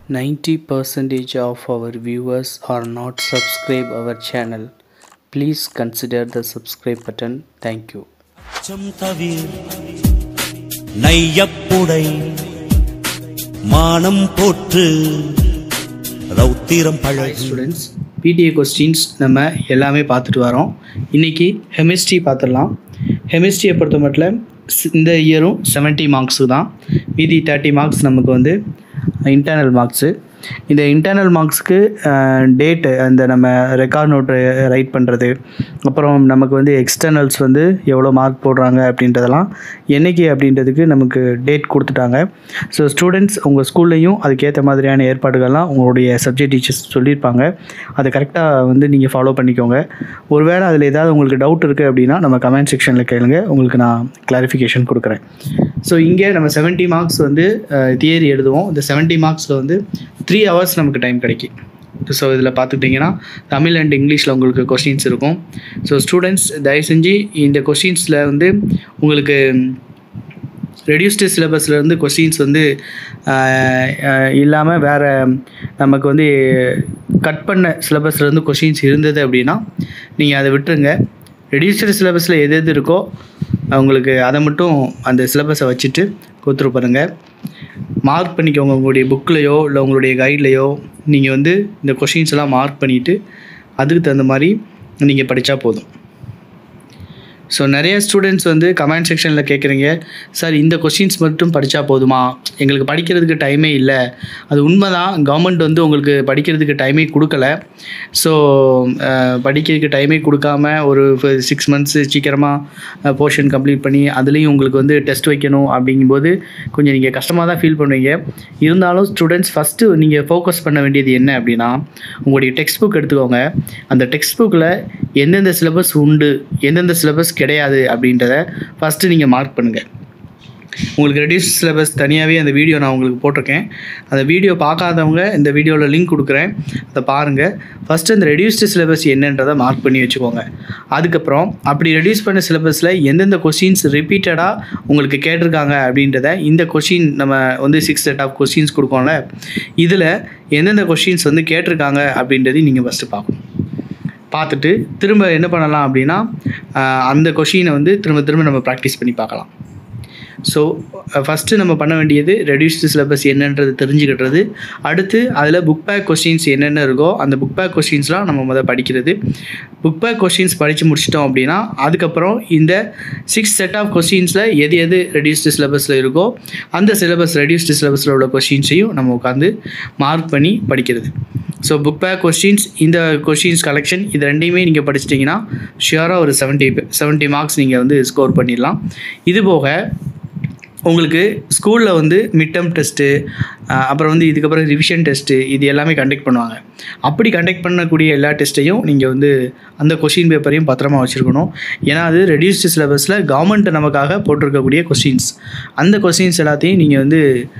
90% of our viewers are not subscribe our channel. Please consider the subscribe button. Thank you. அச்சம் தவிர் நையப்புடை மானம் போற்று ரௌத்திரம் பழகு students PTA questions நம்ம எல்லாமே பார்த்துட்டு வரோம் இன்றைக்கி ஹெமிஸ்ட்ரி பார்த்துடலாம் ஹெமிஸ்ட்ரியை பொறுத்த மட்டும் இந்த இயரும் 70 மார்க்ஸு தான் மீதி தேர்ட்டி மார்க்ஸ் நமக்கு வந்து இன்டர்னல் மார்க்ஸு இந்த இன்டர்னல் மார்க்ஸ்க்கு டேட்டு அந்த நம்ம ரெக்கார்ட் நோட்டு ரைட் பண்ணுறது அப்புறம் நமக்கு வந்து எக்ஸ்டர்னல்ஸ் வந்து எவ்வளோ மார்க் போடுறாங்க அப்படின்றதெல்லாம் என்னைக்கு அப்படின்றதுக்கு நமக்கு டேட் கொடுத்துட்டாங்க ஸோ ஸ்டூடெண்ட்ஸ் உங்கள் ஸ்கூல்லையும் அதுக்கேற்ற மாதிரியான ஏற்பாடுகள்லாம் உங்களுடைய சப்ஜெக்ட் டீச்சர்ஸ் சொல்லியிருப்பாங்க அதை கரெக்டாக வந்து நீங்கள் ஃபாலோ பண்ணிக்கோங்க ஒருவேளை அதில் ஏதாவது உங்களுக்கு டவுட் இருக்குது அப்படின்னா நம்ம கமெண்ட் செக்ஷனில் கேளுங்க உங்களுக்கு நான் கிளாரிஃபிகேஷன் கொடுக்குறேன் ஸோ இங்கே நம்ம 70 மார்க்ஸ் வந்து தியரி எழுதுவோம் இந்த 70 மார்க்ஸில் வந்து த்ரீ ஹவர்ஸ் நமக்கு டைம் கிடைக்கும் ஸோ இதில் பார்த்துக்கிட்டிங்கன்னா தமிழ் அண்ட் இங்கிலீஷில் உங்களுக்கு கொஸ்டின்ஸ் இருக்கும் ஸோ ஸ்டூடெண்ட்ஸ் தயவு செஞ்சு இந்த கொஸ்டின்ஸில் வந்து உங்களுக்கு ரெடியூஸ்டு சிலபஸ்லேருந்து கொஸ்டின்ஸ் வந்து இல்லாமல் வேறு நமக்கு வந்து கட் பண்ண சிலபஸ்லேருந்து கொஸ்டின்ஸ் இருந்தது அப்படின்னா நீங்கள் அதை விட்டுருங்க ரெடியூஸ்டு சிலபஸில் எது எது இருக்கோ உங்களுக்கு அதை மட்டும் அந்த சிலபஸை வச்சுட்டு கோத்துரு பாருங்கள் மார்க் பண்ணிக்கோங்க உங்களுடைய புக்லேயோ இல்லை உங்களுடைய கைட்லேயோ நீங்கள் வந்து இந்த கொஷின்ஸ் எல்லாம் மார்க் பண்ணிவிட்டு அதுக்கு தகுந்த மாதிரி நீங்கள் படித்தா போதும் ஸோ நிறைய ஸ்டூடெண்ட்ஸ் வந்து கமெண்ட் செக்ஷனில் கேட்குறீங்க சார் இந்த கொஷின்ஸ் மட்டும் படித்தா போதுமா எங்களுக்கு படிக்கிறதுக்கு டைமே இல்லை அது உண்மை தான் கவர்மெண்ட் வந்து உங்களுக்கு படிக்கிறதுக்கு டைமே கொடுக்கல ஸோ படிக்கிறதுக்கு டைமே கொடுக்காம ஒரு சிக்ஸ் மந்த்ஸ் சீக்கிரமாக போர்ஷன் கம்ப்ளீட் பண்ணி அதுலேயும் உங்களுக்கு வந்து டெஸ்ட் வைக்கணும் அப்படிங்கும்போது கொஞ்சம் நீங்கள் கஷ்டமாக தான் ஃபீல் பண்ணுவீங்க இருந்தாலும் ஸ்டூடெண்ட்ஸ் ஃபஸ்ட்டு நீங்கள் ஃபோக்கஸ் பண்ண வேண்டியது என்ன அப்படின்னா உங்களுடைய டெக்ஸ்ட் புக் எடுத்துக்கோங்க அந்த டெக்ஸ்ட் புக்கில் எந்தெந்த சிலபஸ் உண்டு எந்தெந்த சிலபஸ் கிடையாது அப்படின்றத ஃபஸ்ட்டு நீங்கள் மார்க் பண்ணுங்கள் உங்களுக்கு ரெடியூஸ் சிலபஸ் தனியாகவே அந்த வீடியோ நான் உங்களுக்கு போட்டிருக்கேன் அந்த வீடியோ பார்க்காதவங்க இந்த வீடியோவில் லிங்க் கொடுக்குறேன் அதை பாருங்கள் ஃபஸ்ட்டு அந்த ரெடியூஸ்டு சிலபஸ் என்னன்றதை மார்க் பண்ணி வச்சுக்கோங்க அதுக்கப்புறம் அப்படி ரெடியூஸ் பண்ண சிலபஸில் எந்தெந்த கொஷின்ஸ் ரிப்பீட்டடாக உங்களுக்கு கேட்டிருக்காங்க அப்படின்றத இந்த கொஷின் நம்ம வந்து சிக்ஸ் செட் ஆஃப் கொஷின்ஸ் கொடுக்கோம்ல இதில் எந்தெந்த கொஷின்ஸ் வந்து கேட்டிருக்காங்க அப்படின்றதையும் நீங்கள் ஃபஸ்ட்டு பார்க்கணும் பார்த்துட்டு திரும்ப என்ன பண்ணலாம் அப்படின்னா அந்த கொஷினை வந்து திரும்ப திரும்ப நம்ம ப்ராக்டிஸ் பண்ணி பார்க்கலாம் ஸோ ஃபஸ்ட்டு நம்ம பண்ண வேண்டியது ரெடியூஸ்டு சிலபஸ் என்னன்றது தெரிஞ்சுக்கிட்டுறது அடுத்து அதில் புக் பேக் கொஸ்டின்ஸ் என்னென்ன இருக்கோ அந்த புக் பேக் கொஸ்டின்ஸ்லாம் நம்ம முதல் படிக்கிறது புக் பேக் கொஸ்டின்ஸ் படித்து முடிச்சிட்டோம் அப்படின்னா அதுக்கப்புறம் இந்த சிக்ஸ் செட் ஆஃப் கொஸ்டின்ஸில் எது எது ரெடியூஸ்டு சிலபஸில் இருக்கோ அந்த சிலபஸ் ரெடியூஸ்டு சிலபஸில் உள்ள கொஸ்டின்ஸையும் நம்ம உட்காந்து மார்க் பண்ணி படிக்கிறது ஸோ புக் பேக் கொஸ்டின்ஸ் இந்த கொஸ்டின்ஸ் கலெக்ஷன் இது ரெண்டையுமே நீங்கள் படிச்சிட்டிங்கன்னா ஷியராக ஒரு செவன்ட்டி செவன்ட்டி மார்க்ஸ் நீங்கள் வந்து ஸ்கோர் பண்ணிடலாம் இது போக உங்களுக்கு ஸ்கூலில் வந்து மிட் டேர்ம் டெஸ்ட்டு அப்புறம் வந்து இதுக்கப்புறம் ரிவிஷன் டெஸ்ட்டு இது எல்லாமே கண்டக்ட் பண்ணுவாங்க அப்படி கண்டக்ட் பண்ணக்கூடிய எல்லா டெஸ்ட்டையும் நீங்கள் வந்து அந்த கொஷின் பேப்பரையும் பத்திரமா வச்சுருக்கணும் ஏன்னா அது ரெடியூஸ்டு சிலபஸில் கவர்மெண்ட் நமக்காக போட்டிருக்கக்கூடிய கொஸ்டின்ஸ் அந்த கொஸ்டின்ஸ் எல்லாத்தையும் நீங்கள் வந்து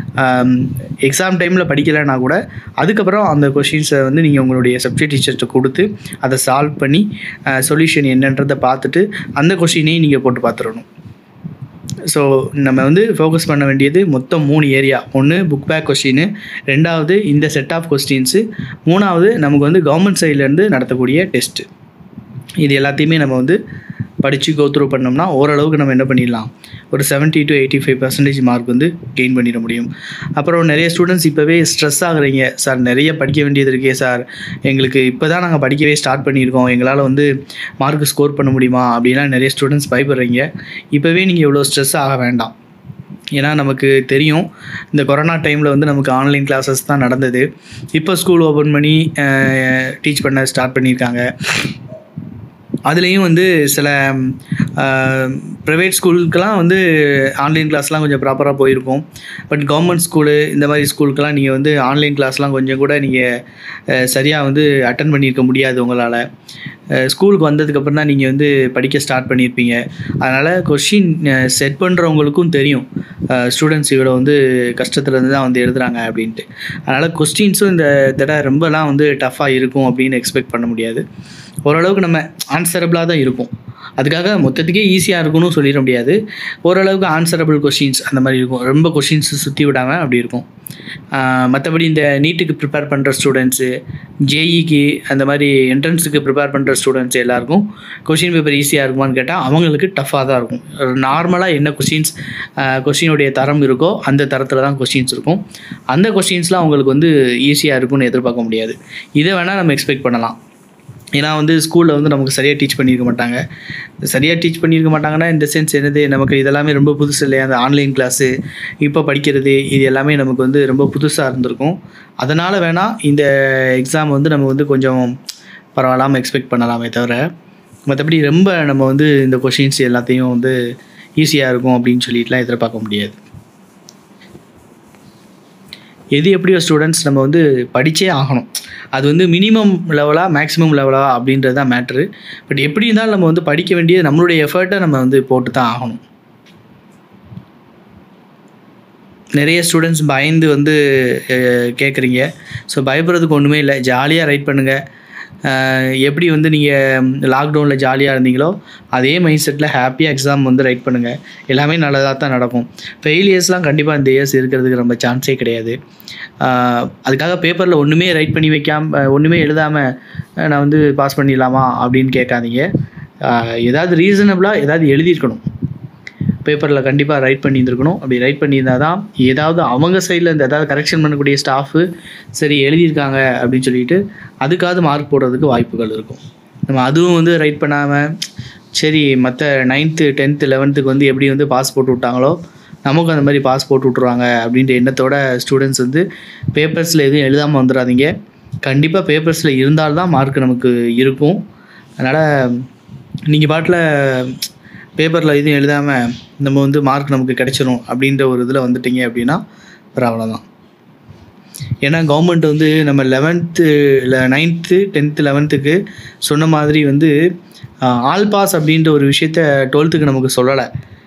எக்ஸாம் டைமில் படிக்கலைன்னா கூட அதுக்கப்புறம் அந்த கொஷின்ஸை வந்து நீங்கள் உங்களுடைய சப்ஜெக்ட் டீச்சர்கிட்ட கொடுத்து அதை சால்வ் பண்ணி சொல்யூஷன் என்னன்றதை பார்த்துட்டு அந்த கொஷினையும் நீங்கள் போட்டு பார்த்துடணும் ஸோ நம்ம வந்து ஃபோக்கஸ் பண்ண வேண்டியது மொத்தம் மூணு ஏரியா ஒன்று புக் பேக் கொஸ்டின் ரெண்டாவது இந்த செட் ஆஃப் கொஸ்டின்ஸு மூணாவது நமக்கு வந்து கவர்மெண்ட் சைட்லேருந்து நடத்தக்கூடிய டெஸ்ட்டு இது எல்லாத்தையுமே நம்ம வந்து படித்து கோத்ரூ பண்ணோம்னா ஓரளவுக்கு நம்ம என்ன பண்ணிடலாம் ஒரு seventy to eighty five percentage mark வந்து கெயின் பண்ணிட முடியும் அப்புறம் நிறைய ஸ்டூடெண்ட்ஸ் இப்போவே ஸ்ட்ரெஸ் ஆகுறீங்க சார் நிறைய படிக்க வேண்டியது இருக்கே சார் எங்களுக்கு இப்போ தான் நாங்கள் படிக்கவே ஸ்டார்ட் பண்ணியிருக்கோம் எங்களால் வந்து மார்க் ஸ்கோர் பண்ண முடியுமா அப்படின்லாம் நிறைய ஸ்டூடெண்ட்ஸ் பயப்படுறீங்க இப்போவே நீங்கள் இவ்வளோ ஸ்ட்ரெஸ் ஆக வேண்டாம் ஏன்னா நமக்கு தெரியும் இந்த கொரோனா டைமில் வந்து நமக்கு ஆன்லைன் கிளாஸஸ் தான் நடந்தது இப்போ ஸ்கூல் ஓப்பன் பண்ணி டீச் பண்ண ஸ்டார்ட் பண்ணியிருக்காங்க அதுலேயும் வந்து சில ப்ரைவேட் ஸ்கூலுக்கெலாம் வந்து ஆன்லைன் கிளாஸ்லாம் கொஞ்சம் ப்ராப்பராக போயிருக்கும் பட் கவர்மெண்ட் ஸ்கூலு இந்த மாதிரி ஸ்கூலுக்கெலாம் நீங்கள் வந்து ஆன்லைன் கிளாஸ்லாம் கொஞ்சம் கூட நீங்கள் சரியாக வந்து அட்டன் பண்ணியிருக்க முடியாது உங்களால் ஸ்கூலுக்கு வந்ததுக்கப்புறம் தான் நீங்கள் வந்து படிக்க ஸ்டார்ட் பண்ணியிருப்பீங்க அதனால் கொஷின் செட் பண்ணுறவங்களுக்கும் தெரியும் ஸ்டூடெண்ட்ஸ் இவ்வளோ வந்து கஷ்டத்துலேருந்து தான் வந்து எழுதுகிறாங்க அப்படின்ட்டு அதனால் கொஸ்டின்ஸும் இந்த தடவை ரொம்பலாம் வந்து டஃப்பாக இருக்கும் அப்படின்னு எக்ஸ்பெக்ட் பண்ண முடியாது ஓரளவுக்கு நம்ம ஆன்சரபிளாக தான் இருக்கும் அதுக்காக மொத்தத்துக்கே ஈஸியாக இருக்கும்னு சொல்லிட முடியாது ஓரளவுக்கு ஆன்சரபிள் கொஷின்ஸ் அந்த மாதிரி இருக்கும் ரொம்ப கொஷின்ஸ் சுற்றி விடாமல் அப்படி இருக்கும் மற்றபடி இந்த நீட்டுக்கு ப்ரிப்பேர் பண்ணுற ஸ்டூடெண்ட்ஸு ஜேஇக்கு அந்த மாதிரி என்ட்ரன்ஸுக்கு ப்ரிப்பேர் பண்ணுற ஸ்டூடெண்ட்ஸ் எல்லாருக்கும் கொஷின் பேப்பர் ஈஸியாக இருக்குமான்னு கேட்டால் அவங்களுக்கு டஃப்பாக தான் இருக்கும் நார்மலாக என்ன கொஷின்ஸ் கொஷினுடைய தரம் இருக்கோ அந்த தரத்தில் தான் கொஷின்ஸ் இருக்கும் அந்த கொஷின்ஸ்லாம் அவங்களுக்கு வந்து ஈஸியாக இருக்கும்னு எதிர்பார்க்க முடியாது இதை வேணால் நம்ம எக்ஸ்பெக்ட் பண்ணலாம் ஏன்னா வந்து ஸ்கூலில் வந்து நமக்கு சரியாக டீச் பண்ணியிருக்க மாட்டாங்க சரியாக டீச் பண்ணியிருக்க மாட்டாங்கன்னா இந்த சென்ஸ் என்னது நமக்கு இதெல்லாமே ரொம்ப புதுசு இல்லையா அந்த ஆன்லைன் கிளாஸு இப்போ படிக்கிறது இது எல்லாமே நமக்கு வந்து ரொம்ப புதுசாக இருந்திருக்கும் அதனால் வேணால் இந்த எக்ஸாம் வந்து நம்ம வந்து கொஞ்சம் பரவாயில்லாமல் எக்ஸ்பெக்ட் பண்ணலாமே தவிர மற்றபடி ரொம்ப நம்ம வந்து இந்த கொஷின்ஸ் எல்லாத்தையும் வந்து ஈஸியாக இருக்கும் அப்படின்னு சொல்லிட்டுலாம் எதிர்பார்க்க முடியாது எது எப்படியோ ஸ்டூடெண்ட்ஸ் நம்ம வந்து படித்தே ஆகணும் அது வந்து மினிமம் லெவலா மேக்ஸிமம் லெவலா அப்படின்றது தான் மேட்ரு பட் எப்படி இருந்தாலும் நம்ம வந்து படிக்க வேண்டியது நம்மளுடைய எஃபர்ட்டை நம்ம வந்து போட்டு தான் ஆகணும் நிறைய ஸ்டூடெண்ட்ஸ் பயந்து வந்து கேட்குறீங்க ஸோ பயப்படுறதுக்கு ஒன்றுமே இல்லை ஜாலியாக ரைட் பண்ணுங்கள் அஹ் எப்படி வந்து நீங்கள் லாக்டவுனில் ஜாலியாக இருந்தீங்களோ அதே மைண்ட் செட்டில் ஹாப்பியாக எக்ஸாம் வந்து ரைட் பண்ணுங்கள் எல்லாமே நல்லதாக தான் நடக்கும் ஃபெயிலியர்ஸ்லாம் கண்டிப்பாக இந்த இயர்ஸ் இருக்கிறதுக்கு ரொம்ப சான்ஸே கிடையாது அஹ் அதுக்காக பேப்பரில் ஒன்றுமே ரைட் பண்ணி வைக்காம ஒன்றுமே எழுதாமல் நான் வந்து பாஸ் பண்ணிடலாமா அப்படின்னு கேட்காதீங்க அஹ் ஏதாவது ரீசனபிளாக ஏதாவது எழுதியிருக்கணும் பேப்பரில் கண்டிப்பாக ரைட் பண்ணியிருந்துருக்கணும் அப்படி ரைட் பண்ணியிருந்தா தான் ஏதாவது அவங்க சைடில் இந்த ஏதாவது கரெக்ஷன் பண்ணக்கூடிய ஸ்டாஃபு சரி எழுதியிருக்காங்க அப்படின்னு சொல்லிட்டு அதுக்காவது மார்க் போடுறதுக்கு வாய்ப்புகள் இருக்கும் நம்ம அதுவும் வந்து ரைட் பண்ணாமல் சரி மற்ற நைன்த்து டென்த்து லெவன்த்துக்கு வந்து எப்படி வந்து பாஸ் போட்டு விட்டாங்களோ நமக்கும் அந்த மாதிரி பாஸ் போட்டு விட்ருவாங்க அப்படின்ற எண்ணத்தோட ஸ்டூடெண்ட்ஸ் வந்து பேப்பர்ஸில் எதுவும் எழுதாமல் வந்துடாதீங்க கண்டிப்பாக பேப்பர்ஸில் இருந்தால்தான் மார்க் நமக்கு இருக்கும் அதனால் நீங்கள் பாட்டில் பேப்பரில் எதுவும் எழுதாமல் நம்ம வந்து மார்க் நமக்கு கிடைச்சிரும் அப்படின்ற ஒரு இதில் வந்துட்டீங்க அப்படின்னா ஒரு அவ்வளோதான் ஏன்னா கவர்மெண்ட் வந்து நம்ம லெவன்த்து இல்லை நைன்த்து டென்த்து லெவன்த்துக்கு சொன்ன மாதிரி வந்து ஆல் பாஸ் அப்படின்ற ஒரு விஷயத்த டுவெல்த்துக்கு நமக்கு சொல்லலை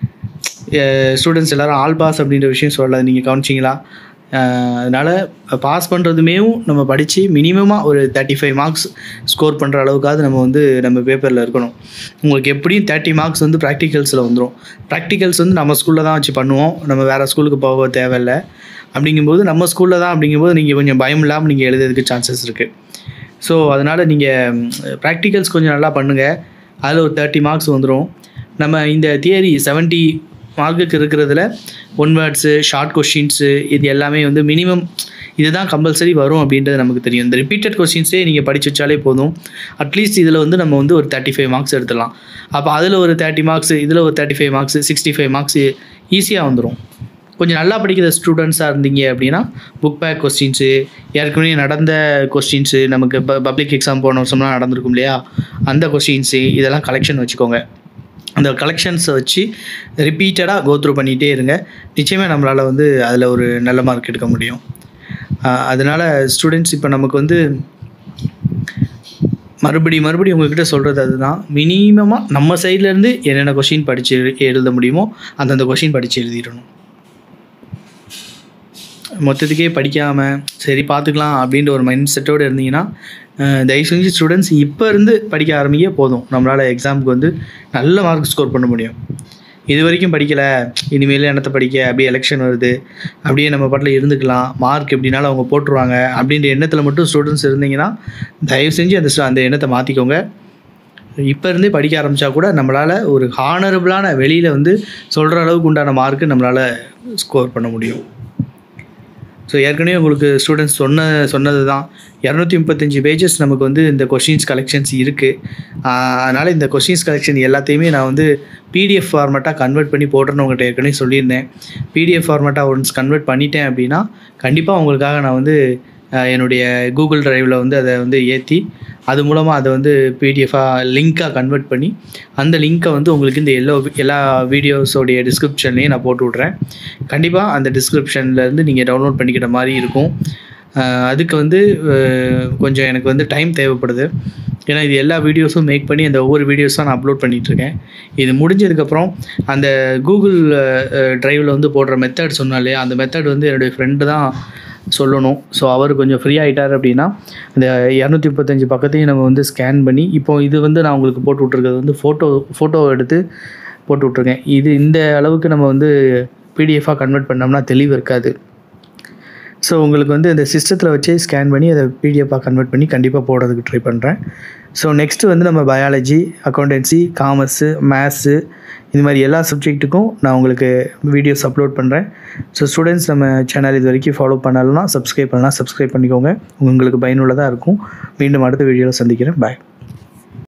ஸ்டூடெண்ட்ஸ் எல்லாரும் ஆல் பாஸ் அப்படின்ற விஷயம் சொல்லலை நீங்கள் கவனிச்சிங்களா அதனால் பாஸ் பண்ணுறதுமேவும் நம்ம படித்து மினிமமாக ஒரு தேர்ட்டி ஃபைவ் மார்க்ஸ் ஸ்கோர் பண்ணுற அளவுக்காவது நம்ம வந்து நம்ம பேப்பரில் இருக்கணும் உங்களுக்கு எப்படியும் தேர்ட்டி மார்க்ஸ் வந்து ப்ராக்டிகல்ஸில் வந்துடும் ப்ராக்டிகல்ஸ் வந்து நம்ம ஸ்கூலில் தான் வச்சு பண்ணுவோம் நம்ம வேறு ஸ்கூலுக்கு போக தேவையில்லை அப்படிங்கும்போது நம்ம ஸ்கூலில் தான் அப்படிங்கும்போது நீங்கள் கொஞ்சம் பயம் இல்லாமல் நீங்கள் எழுதுறதுக்கு சான்சஸ் இருக்குது ஸோ அதனால் நீங்கள் ப்ராக்டிகல்ஸ் கொஞ்சம் நல்லா பண்ணுங்கள் அதில் ஒரு தேர்ட்டி மார்க்ஸ் வந்துடும் நம்ம இந்த தியரி செவன்ட்டி மார்க்குக்கு இருக்கிறதுல ஒன் வேர்ட்ஸு ஷார்ட் கொஷின்ஸு இது எல்லாமே வந்து மினிமம் இதுதான் கம்பல்சரி வரும் அப்படின்றது நமக்கு தெரியும் இந்த ரிப்பீட்டட் கொஸ்டின்ஸே நீங்கள் படிச்சு வச்சாலே போதும் அட்லீஸ்ட் இதில் வந்து நம்ம வந்து ஒரு தேர்ட்டி ஃபைவ் மார்க்ஸ் எடுத்துடலாம் அப்போ அதில் ஒரு தேர்ட்டி மார்க்ஸ் இதில் ஒரு thirty five marks sixty five marks ஈஸியாக வந்துடும் கொஞ்சம் நல்லா படிக்கிற ஸ்டூடெண்ட்ஸாக இருந்தீங்க அப்படின்னா புக் பேக் கொஸ்டின்ஸு ஏற்கனவே நடந்த கொஸ்டின்ஸு நமக்கு இப்போ பப்ளிக் எக்ஸாம் போன வருஷம்லாம் நடந்திருக்கும் இல்லையா அந்த கொஸ்டின்ஸு இதெல்லாம் கலெக்ஷன் வச்சுக்கோங்க அந்த கலெக்ஷன்ஸை வச்சு ரிப்பீட்டடாக கோத்ரூ பண்ணிகிட்டே இருங்க நிச்சயமாக நம்மளால் வந்து அதில் ஒரு நல்ல மார்க் எடுக்க முடியும் ஆஹ் அதனால ஸ்டூடெண்ட்ஸ் இப்போ நமக்கு வந்து மறுபடி மறுபடி உங்ககிட்ட சொல்கிறது அதுதான் மினிமமாக நம்ம சைட்லேருந்து என்னென்ன கொஷின் படித்து எழுத முடியுமோ அந்தந்த கொஷின் படித்து எழுதிடணும் மொத்தத்துக்கே படிக்காமல் சரி பார்த்துக்கலாம் அப்படின்ற ஒரு மைண்ட் செட்டோடு இருந்தீங்கன்னா அஹ், தயவு செஞ்சு ஸ்டூடெண்ட்ஸ் இப்போ இருந்து படிக்க ஆரம்பிக்க போதும் நம்மளால் எக்ஸாமுக்கு வந்து நல்ல மார்க் ஸ்கோர் பண்ண முடியும் இது வரைக்கும் படிக்கலை இனிமேல் என்னத்தை படிக்க அப்படியே எலெக்ஷன் வருது அப்படியே நம்ம பாட்டில் இருந்துக்கலாம் மார்க் எப்படினாலும் அவங்க போட்டுருவாங்க அப்படின்ற எண்ணத்தில் மட்டும் ஸ்டூடெண்ட்ஸ் இருந்தீங்கன்னா தயவு செஞ்சு அந்த stu- அந்த எண்ணத்தை மாற்றிக்கோங்க இப்போ இருந்தே படிக்க ஆரம்பித்தா கூட நம்மளால் ஒரு ஹானரபுளான வெளியில் வந்து சொல்கிற அளவுக்கு உண்டான மார்க்கு நம்மளால் ஸ்கோர் பண்ண முடியும் ஸோ ஏற்கனவே உங்களுக்கு ஸ்டூடெண்ட்ஸ் சொன்ன சொன்னது தான் இரநூத்தி முப்பத்தஞ்சு பேஜஸ் நமக்கு வந்து இந்த கொஷின்ஸ் கலெக்ஷன்ஸ் இருக்குது அதனால் இந்த கொஷின்ஸ் கலெக்ஷன் எல்லாத்தையுமே நான் வந்து பிடிஎஃப் ஃபார்மேட்டாக கன்வெர்ட் பண்ணி போடுறேன்னு உங்கள்கிட்ட ஏற்கனவே சொல்லியிருந்தேன் பிடிஎஃப் ஃபார்மேட்டாக ஒன்ஸ் கன்வெர்ட் பண்ணிட்டேன் அப்படின்னா கண்டிப்பாக உங்களுக்காக நான் வந்து அஹ், என்னுடைய கூகுள் டிரைவில் வந்து அதை வந்து ஏற்றி அது மூலமாக அதை வந்து பிடிஎஃபாக லிங்க்காக கன்வெர்ட் பண்ணி அந்த லிங்க்கை வந்து உங்களுக்கு இந்த எல்லா எல்லா வீடியோஸோடைய டிஸ்கிரிப்ஷன்லேயும் நான் போட்டு விட்றேன் கண்டிப்பாக அந்த டிஸ்கிரிப்ஷன்லேருந்து நீங்கள் டவுன்லோட் பண்ணிக்கிற மாதிரி இருக்கும் அஹ் அதுக்கு வந்து அஹ் கொஞ்சம் எனக்கு வந்து டைம் தேவைப்படுது ஏன்னா இது எல்லா வீடியோஸும் மேக் பண்ணி அந்த ஒவ்வொரு வீடியோஸும் நான் அப்லோட் பண்ணிகிட்ருக்கேன் இது முடிஞ்சதுக்கப்புறம் அந்த கூகுள் ட்ரைவில் வந்து போடுற மெத்தட் சொன்னேன் இல்லையா அந்த மெத்தட் வந்து என்னுடைய ஃப்ரெண்டு தான் சொல்லணும் ஸோ அவர் கொஞ்சம் ஃப்ரீ ஆகிட்டார் அப்படின்னா இந்த இரநூத்தி முப்பத்தஞ்சு பக்கத்தையும் நம்ம வந்து ஸ்கேன் பண்ணி இப்போ இது வந்து நான் உங்களுக்கு போட்டு விட்ருக்கிறது வந்து ஃபோட்டோ ஃபோட்டோ எடுத்து போட்டு விட்ருக்கேன் இது இந்த அளவுக்கு நம்ம வந்து பிடிஎஃபாக கன்வெர்ட் பண்ணோம்னா தெளிவு இருக்காது ஸோ உங்களுக்கு வந்து இந்த சிஸ்டத்தில் வச்சு ஸ்கேன் பண்ணி அதை பிடிஎஃபாக கன்வெர்ட் பண்ணி கண்டிப்பாக போடுறதுக்கு ட்ரை பண்ணுறேன் ஸோ நெக்ஸ்ட்டு வந்து நம்ம பயாலஜி அக்கௌண்டன்சி காமர்ஸு மேத்ஸு இது மாதிரி எல்லா சப்ஜெக்ட்டுக்கும் நான் உங்களுக்கு வீடியோஸ் அப்லோட் பண்ணுறேன் ஸோ ஸ்டூடெண்ட்ஸ் நம்ம சேனல் இது வரைக்கும் ஃபாலோ பண்ணலன்னா சப்ஸ்கிரைப் பண்ணலாம் சப்ஸ்கிரைப் பண்ணிக்கோங்க உங்களுக்கு பயனுள்ளதாக இருக்கும் மீண்டும் அடுத்த வீடியோவில் சந்திக்கிறேன் பாய்